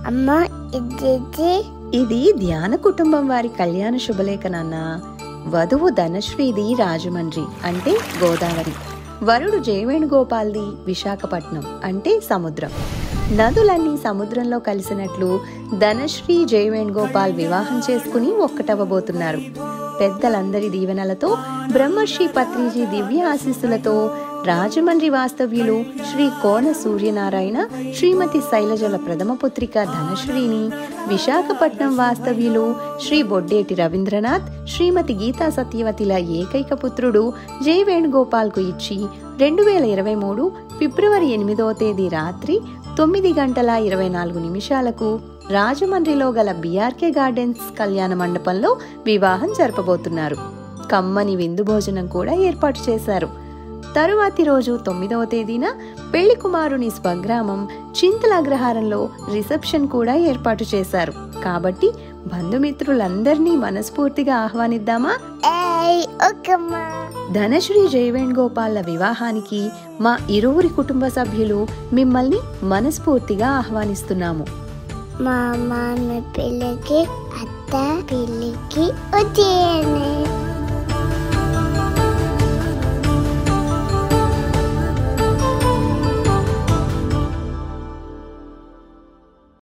అమ్మ ఇది ఇది ధ్యాన కుటుంబం వారి కళ్యాణ శుభలేఖ నాన్న వధువు ధనశ్రీది రాజమండ్రి అంటే గోదావరి వరుడు జయవేణుగోపాల్ది విశాఖపట్నం అంటే సముద్రం నదులన్నీ సముద్రంలో కలిసినట్లు ధనశ్రీ జయవేణుగోపాల్ వివాహం చేసుకుని ఒక్కటవ్వబోతున్నారు పెద్దలందరి దీవెనలతో బ్రహ్మర్షి పత్రిజీ దివ్య ఆశీస్సులతో రాజమండ్రి వాస్తవ్యులు శ్రీ కోన సూర్యనారాయణ శ్రీమతి శైలజల ప్రథమ పుత్రిక ధనశ్రీని విశాఖపట్నం వాస్తవ్యులు శ్రీ బొడ్డేటి రవీంద్రనాథ్ శ్రీమతి గీతా సత్యవతిల ఏకైక పుత్రుడు జై వేణుగోపాల్కు ఇచ్చి రెండు వేల ఇరవై మూడు ఫిబ్రవరి ఎనిమిదవ తేదీ రాత్రి తొమ్మిది గంటల ఇరవై నాలుగు నిమిషాలకు రాజమండ్రిలో గల బీఆర్కే గార్డెన్స్ కళ్యాణ మండపంలో వివాహం జరపబోతున్నారు కమ్మని విందు భోజనం కూడా ఏర్పాటు చేశారు తరువాతి రోజు తొమ్మిదవ తేదీన పెళ్లి కుమారుని స్వగ్రామం చింతల అగ్రహారంలో రిసెప్షన్ కూడా ఏర్పాటు చేశారు కాబట్టి బంధుమిత్రులందరినీ మనస్ఫూర్తిగా ఆహ్వానిద్దామా ఏయ్ ఒకమ్మ ధనశ్రీ జయవేణుగోపాల్ల వివాహానికి మా ఇరువురి కుటుంబ సభ్యులు మిమ్మల్ని మనస్ఫూర్తిగా ఆహ్వానిస్తున్నాము మా మామ పిల్లకి అత్త పిల్లికి వచ్చేయండి